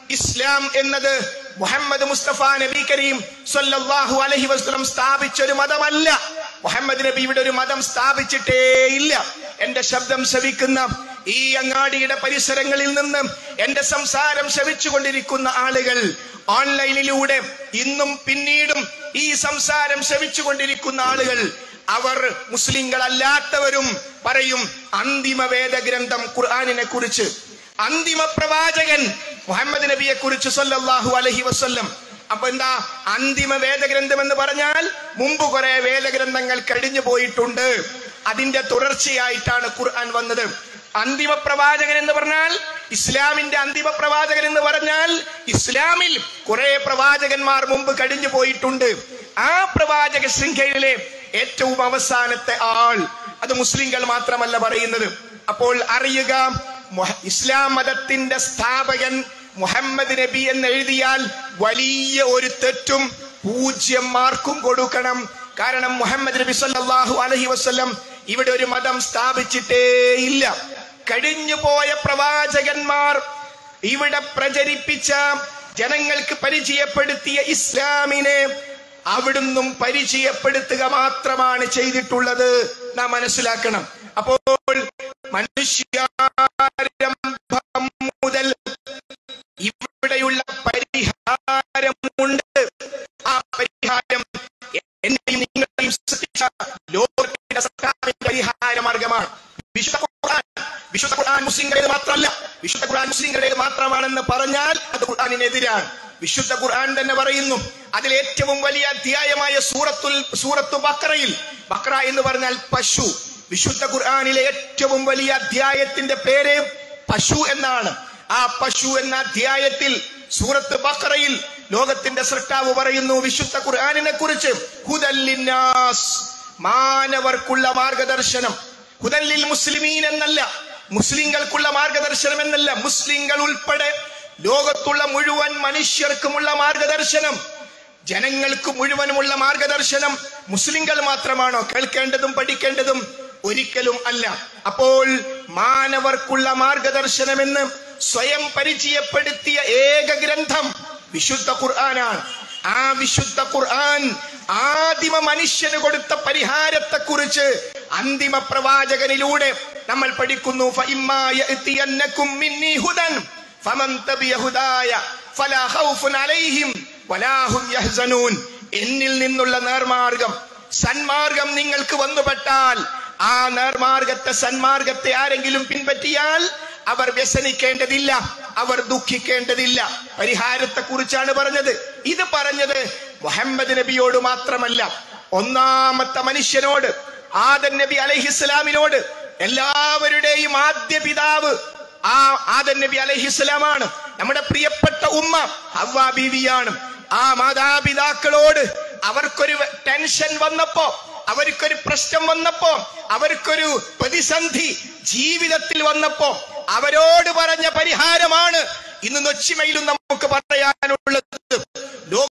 ഇസ്ലാം എന്നത് മുഹമ്മദ് മുസ്തഫ നബി കരീം സല്ലല്ലാഹു അലൈഹി വസല്ലം സ്ഥാപിച്ച ഒരു മതമല്ല മുഹമ്മദ് നബി ഇവിടെ ഒരു മതം സ്ഥാപിച്ചിട്ടേ ഇല്ല എന്റെ ശബ്ദം ശ്രവിക്കുന്ന ഈ അങ്ങാടിയുടെ പരിസരങ്ങളിൽ നിന്ന് എന്റെ സംസാരം ശ്രവിച്ചുകൊണ്ടിരിക്കുന്ന ആളുകൾ ഓൺലൈനിലൂടെ ഇന്നും പിന്നീടും ഈ സംസാരം ശ്രവിച്ചുകൊണ്ടിരിക്കുന്ന ആളുകൾ അവർ മുസ്ലിങ്ങളല്ലാത്തവരും പറയും അന്തിമ വേദഗ്രന്ഥം ഖുർആാനിനെ കുറിച്ച് അന്തിമ പ്രവാചകൻ മുഹമ്മദ് നബിയെ കുറിച്ച് സല്ലല്ലാഹു അലൈഹി വസല്ലം അപ്പൊ എന്താ അന്തിമ വേദഗ്രന്ഥം എന്ന് പറഞ്ഞാൽ മുമ്പ് കുറെ വേദഗ്രന്ഥങ്ങൾ കഴിഞ്ഞു പോയിട്ടുണ്ട് അതിന്റെ തുടർച്ചയായിട്ടാണ് ഖുർആൻ വന്നത് അന്തിമ പ്രവാചകൻ എന്ന് പറഞ്ഞാൽ ഇസ്ലാമിന്റെ അന്തിമ പ്രവാചകൻ എന്ന് പറഞ്ഞാൽ ഇസ്ലാമിൽ കുറെ പ്രവാചകന്മാർ മുമ്പ് കഴിഞ്ഞു പോയിട്ടുണ്ട് ആ പ്രവാചക ശൃംഖലയിലെ ഏറ്റവും അവസാനത്തെ ആൾ അത് മുസ്ലിങ്ങൾ മാത്രമല്ല പറയുന്നത് അപ്പോൾ അറിയുക മുഹ- ഇസ്ലാം മതത്തിന്റെ സ്ഥാപകൻ മുഹമ്മദ് നബി എന്ന് എഴുതിയാൽ വലിയ ഒരു തെറ്റും പൂജ്യം മാർക്കും കൊടുക്കണം കാരണം മുഹമ്മദ് നബി സല്ലല്ലാഹു അലൈഹി വസല്ലം ഇവിടെ ഒരു മതം സ്ഥാപിച്ചിട്ടേ ഇല്ല കഴിഞ്ഞു പോയ പ്രവാചകന്മാർ ഇവിടെ പ്രചരിപ്പിച്ച ജനങ്ങൾക്ക് പരിചയപ്പെടുത്തിയ ഇസ്ലാമിനെ അവിടുന്നും പരിചയപ്പെടുത്തുക മാത്രമാണ് ചെയ്തിട്ടുള്ളത് നാം മനസ്സിലാക്കണം അപ്പോൾ മനുഷ്യാരംഭം മുതൽ ഇവിടെയുള്ള പരിഹാരമുണ്ട് ആ പരിഹാരം എന്നെയും നിങ്ങളെയും സൃഷ്ടിച്ച ലോകത്തിന്റെ സർക്കാരിന്റെ പരിഹാര മാർഗമാണ് വിശുദ്ധ ഖുർആൻ വിശുദ്ധ ഖുർആൻ മുസ്ലിങ്ങളുടേത് മാത്രമല്ല വിശുദ്ധ ഖുർആൻ മുസ്ലിങ്ങളുടേത് മാത്രമാണെന്ന് പറഞ്ഞാൽ അത് ഖുർആാനിനെതിരാണ് വിശുദ്ധ ഖുർആൻ തന്നെ പറയുന്നു അതിൽ ഏറ്റവും വലിയ അധ്യായമായ സൂറത്തുൽ സൂറത്തു ബക്രയിൽ ബക്ര എന്ന് പറഞ്ഞാൽ പശു വിശുദ്ധ ഖുർആാനിലെ ഏറ്റവും വലിയ അധ്യായത്തിന്റെ പേര് പശു എന്നാണ് ആ പശു എന്ന അധ്യായത്തിൽ സൂറത്ത് ബക്രയിൽ ലോകത്തിന്റെ സൃഷ്ടാവ് പറയുന്നു വിശുദ്ധ ഖുർആാനിനെ കുറിച്ച് ഹുദല്ലിന്നാസ് മാനവർക്കുള്ള മാർഗദർശനം ഹുദല്ലിൽ മുസ്ലിമീൻ എന്നല്ല മുസ്ലിങ്ങൾക്കുള്ള മാർഗദർശനം എന്നല്ല മുസ്ലിങ്ങൾ ഉൾപ്പെടെ ലോകത്തുള്ള മുഴുവൻ മനുഷ്യർക്കുമുള്ള മാർഗദർശനം ജനങ്ങൾക്ക് മുഴുവനുമുള്ള മാർഗദർശനം മുസ്ലിങ്ങൾ മാത്രമാണോ കേൾക്കേണ്ടതും പഠിക്കേണ്ടതും ഒരിക്കലും അല്ല അപ്പോൾ മാനവർക്കുള്ള മാർഗദർശനമെന്ന് സ്വയം പരിചയപ്പെടുത്തിയ ഏക ഗ്രന്ഥം വിശുദ്ധ ഖുർആനാണ് ആ വിശുദ്ധ ഖുർആൻ ആദിമ മനുഷ്യന് കൊടുത്ത പരിഹാരത്തെ കുറിച്ച് അന്തിമ പ്രവാചകനിലൂടെ നമ്മൾ പഠിക്കുന്നു ഫഇമ്മാ യഅ്തിയന്നകും മിന്നീ ഹുദൻ ഫമൻ തബിയ ഹുദായ ഫലാ ഖൗഫുൻ അലൈഹിം വലാ ഹും യഹ്സനൂൻ എന്നിൽ നിന്നുള്ള നേർമാർഗം സന്മാർഗം നിങ്ങൾക്ക് വന്നുപെട്ടാൽ ആ നേർമാർഗത്തെ സന്മാർഗത്തെ ആരെങ്കിലും പിൻപറ്റിയാൽ അവർ വ്യസനിക്കേണ്ടതില്ല അവർ ദുഃഖിക്കേണ്ടതില്ല പരിഹാരത്തെ കുറിച്ചാണ് പറഞ്ഞത് ഇത് പറഞ്ഞത് മുഹമ്മദ് നബിയോട് മാത്രമല്ല ഒന്നാമത്തെ മനുഷ്യനോട് ആദൻ നബി അലഹിസ്ലാമിനോട് എല്ലാവരുടെയും ആദ്യ പിതാവ് ആ ആദൻ നബി അലഹിസ്ലാമാണ് നമ്മുടെ പ്രിയപ്പെട്ട ഉമ്മ ഹവ്വ ബീവിയാണ് ആ മാതാപിതാക്കളോട് അവർക്കൊരു ടെൻഷൻ വന്നപ്പോ അവർക്കൊരു പ്രശ്നം വന്നപ്പോ അവർക്കൊരു പ്രതിസന്ധി ജീവിതത്തിൽ വന്നപ്പോ അവരോട് പറഞ്ഞ പരിഹാരമാണ് ഇന്ന് നൊച്ചിമയിലും നമുക്ക് പറയാനുള്ളത്